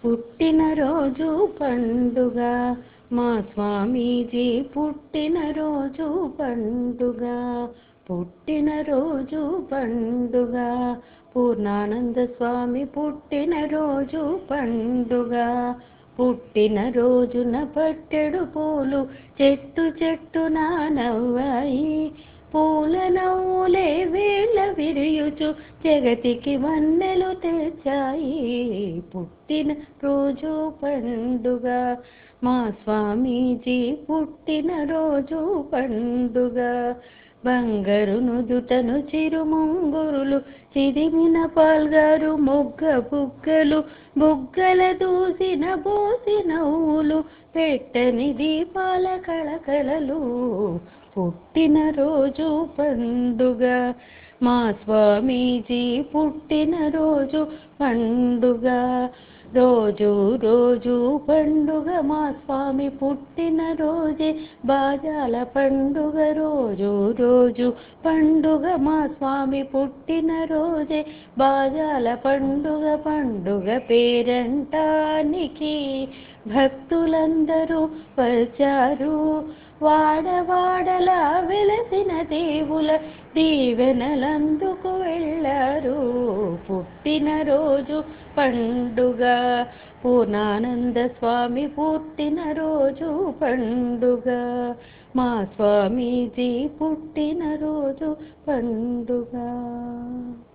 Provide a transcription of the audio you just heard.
పుట్టినరోజు పండుగ మా స్వామీజీ పుట్టినరోజు పండుగ పుట్టినరోజు పండుగ పూర్ణానంద స్వామి పుట్టినరోజు పండుగ పుట్టినరోజున పట్టెడు పూలు చెట్టు చెట్టున నవ్వాయి పూల నవ్వులే వేళ్ళ విరియుచు జగతికి వన్నెలు తెచ్చాయి పుట్టిన రోజు పండుగ మా స్వామీజీ పుట్టిన రోజు పండుగ బంగారు నుదుటను చిరుముంగురులు చిదిమిన పాల్గారు మొగ్గ బుగ్గలు బుగ్గల దూసిన బోసి నవ్వులు పెట్టని దీపాల కళకళలు పుట్టిన రోజు పండుగ మా స్వామీజీ పుట్టిన రోజు పండుగ రోజు రోజు పండుగ మా స్వామి పుట్టిన రోజే బాజాల పండుగ రోజు రోజు పండుగ మా స్వామి పుట్టిన రోజే బాజాల పండుగ పండుగ పేరంటానికి భక్తులందరూ వచ్చారు వాడవాడలా వెలసిన దేవుల దీవెనలందుకు వెళ్ళారు పుట్టినరోజు పండుగ పూర్ణానంద స్వామి పుట్టినరోజు పండుగ మా స్వామీజీ పుట్టినరోజు పండుగ